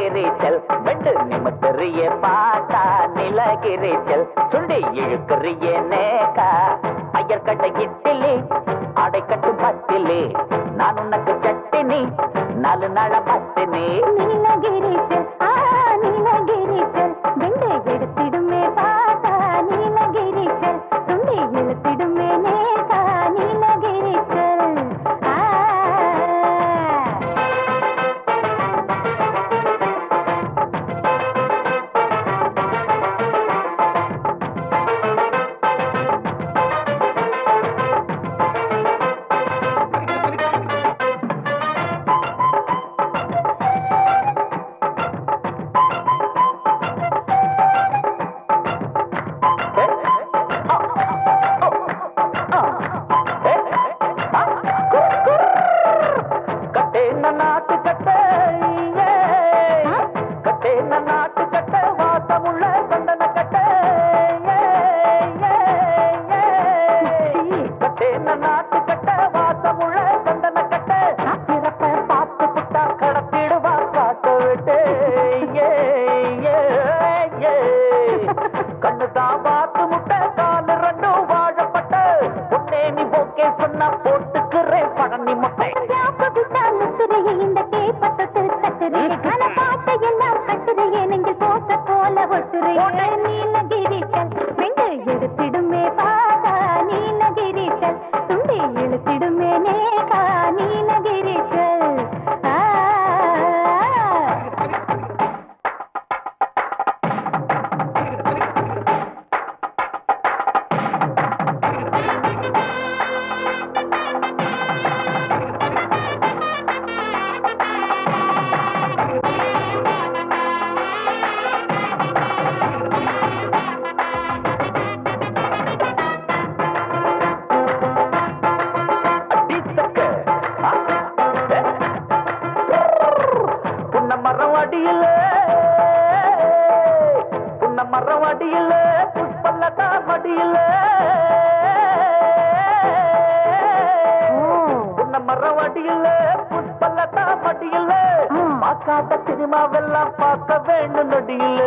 நீலகிரிச்சல் வெண்டு நிமித்தறிய பாட்டா நீலகிரிச்சல் சுண்டி இழுக்கறிய நேக்கா ஐயர்கட்ட இட்டிலி அடைக்கட்டு பத்திலி நான் உனக்கு சட்டினி நாலு நாள பத்தினி நீலகிரிச்சல் ஆ நீலகிரிச்சல் வெண்டு எடுத்திடுமே பாத்தா நீலகிரிச்சல் துண்டி இழுத்திடுமே நேகா நீலகிரிச்சல் ஆ கட்டே நாட்டு கட்ட கட்டே நாட்டு கட்ட வாசமுள்ள சந்தன கட்ட கட்டே நாட்டு கட்ட வாசமுள்ள சந்தன கட்ட பிறப்ப பார்த்து புட்டா கடத்திடுவா காட்ட விட்டு கண்ணுதான் பார்த்து முட்டை காலு ரெண்டும் வாழப்பட்ட உன்னே நீ ஓகே சொன்னா போட்டுக்கிறேன் பழனி முட்டை யாப்ப விட்டா முத்துறையே இந்த கேப்பத்தொட்டில் தட்டுறையே கன பாட்டை எல்லாம் கட்டுறையே நெஞ்சில் போட்ட போல ஒட்டுறையே நீலகிரிச்சல் வெண்டு எடுத்திடுமே பாதா நீலகிரிச்சல் துண்டி இழுத்திடுமே நேகா நீலகிரிச்சல் ஆ அடிசக்க. ஆ, ஏ. புன்ன மரம் அடியில புன்ன மரம் அடியில புஷ்பல்லதா மடியில புன்ன மரம் அடியில புஷ்பல்லதா மடியில ஆ. பார்க்காத சினிமாவெல்லாம் பார்க்க வேண்டும் நொடியில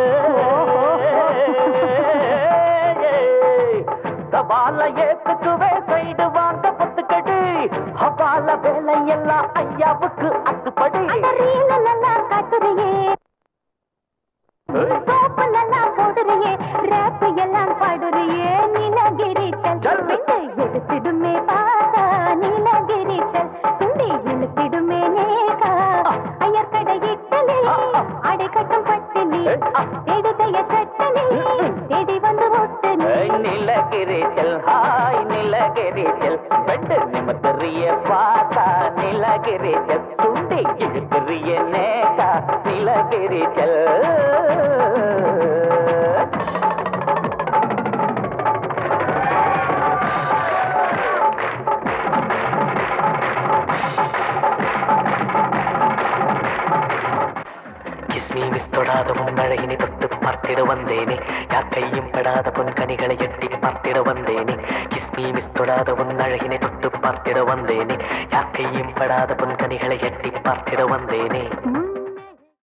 சவால ஏத்துக்குவே சைடு வாங்க பொத்துக்கடி ஹவால வேலையெல்லாம் ஐயாவுக்கு அத்துப்படி அந்த ரீல நல்லா காட்டுறியே சோப்பு நல்லா போடுறியே ரேப்பு எல்லாம் பாடுறியே நீலகிரிச்சல் சல். வெண்டு எடுத்திடுமே பாதா நீலகிரிச்சல் துண்டி இழுத்திடுமே நேகா ஐயர்கடை இட்டலி அடை கட்டும் பட்டினி எடுதைய சட்டனி தேடி வந்து ஒட்டனி நிலகிரிச்சல் ஹாய் நிலகிரிச்சல் வெண்டு நிமித்தறிய பார்த்தா நிலகிரிச்சல் சுண்டி இழுக்கிறிய நேகா நிலகிரிச்சல் கிஸ்மி மிஸ் தொடாத பொன்னழகினை தொட்டு பார்த்திட வந்தேனே யாக்கையும் படாத பொன் கனிகளை எட்டி பார்த்திட வந்தேனே கிஸ்மி மிஸ் தொடாத பொன்னழகினை தொட்டு பார்த்திட வந்தேனே யாக்கையும் படாத பொன் கனிகளை எட்டி பார்த்திட வந்தேனே ம்